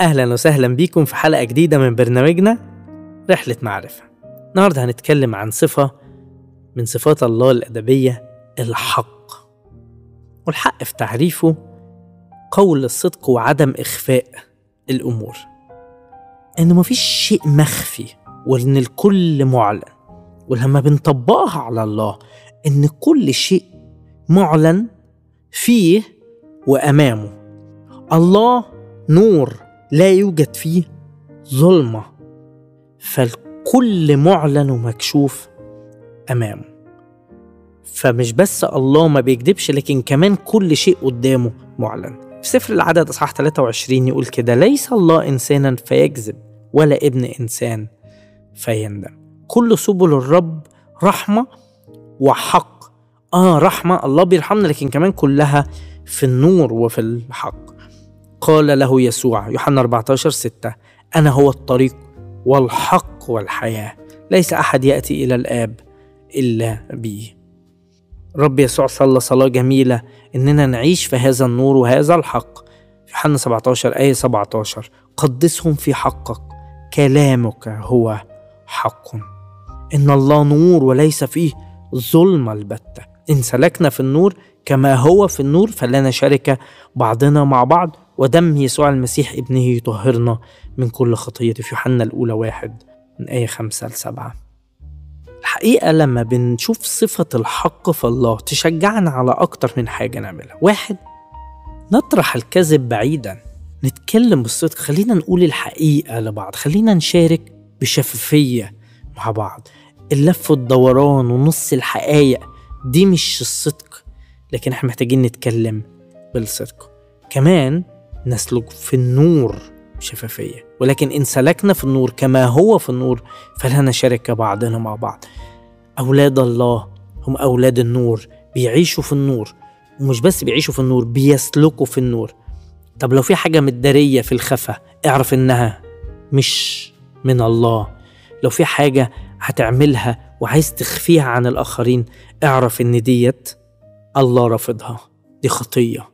أهلا وسهلا بيكم في حلقة جديدة من برنامجنا رحلة معرفة النهاردة هنتكلم عن صفة من صفات الله الأدبية الحق والحق في تعريفه قول الصدق وعدم إخفاء الأمور إن مفيش شيء مخفي وإن الكل معلن ولما بنطبقها على الله إن كل شيء معلن فيه وأمامه الله نور لا يوجد فيه ظلمة فالكل معلن ومكشوف أمامه فمش بس الله ما بيكذبش لكن كمان كل شيء قدامه معلن في سفر العدد اصحاح 23 يقول كده ليس الله انسانا فيكذب ولا ابن انسان فيندم كل سبل الرب رحمه وحق اه رحمه الله بيرحمنا لكن كمان كلها في النور وفي الحق قال له يسوع يوحنا 14 6 انا هو الطريق والحق والحياه ليس احد ياتي الى الاب الا بي رب يسوع صلى صلاة جميلة إننا نعيش في هذا النور وهذا الحق في يوحنا 17 آية 17 قدسهم في حقك كلامك هو حق إن الله نور وليس فيه ظلم البتة إن سلكنا في النور كما هو في النور فلنا شركة بعضنا مع بعض ودم يسوع المسيح ابنه يطهرنا من كل خطية في يوحنا الأولى واحد من آية خمسة لسبعة الحقيقة لما بنشوف صفة الحق في الله تشجعنا على أكتر من حاجة نعملها واحد نطرح الكذب بعيدا نتكلم بالصدق خلينا نقول الحقيقة لبعض خلينا نشارك بشفافية مع بعض اللف والدوران ونص الحقايق دي مش الصدق لكن احنا محتاجين نتكلم بالصدق كمان نسلك في النور بشفافية ولكن إن سلكنا في النور كما هو في النور فلنا شركة بعضنا مع بعض أولاد الله هم أولاد النور بيعيشوا في النور ومش بس بيعيشوا في النور بيسلكوا في النور طب لو في حاجة متدارية في الخفا اعرف إنها مش من الله لو في حاجة هتعملها وعايز تخفيها عن الآخرين اعرف إن ديت الله رافضها دي خطية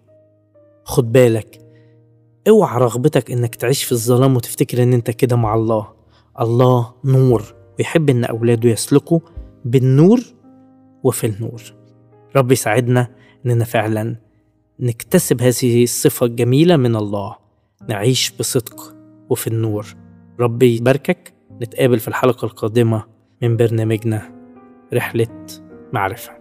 خد بالك اوعى رغبتك انك تعيش في الظلام وتفتكر ان انت كده مع الله الله نور ويحب ان اولاده يسلكوا بالنور وفي النور رب يساعدنا اننا فعلا نكتسب هذه الصفة الجميلة من الله نعيش بصدق وفي النور ربي يباركك نتقابل في الحلقة القادمة من برنامجنا رحلة معرفة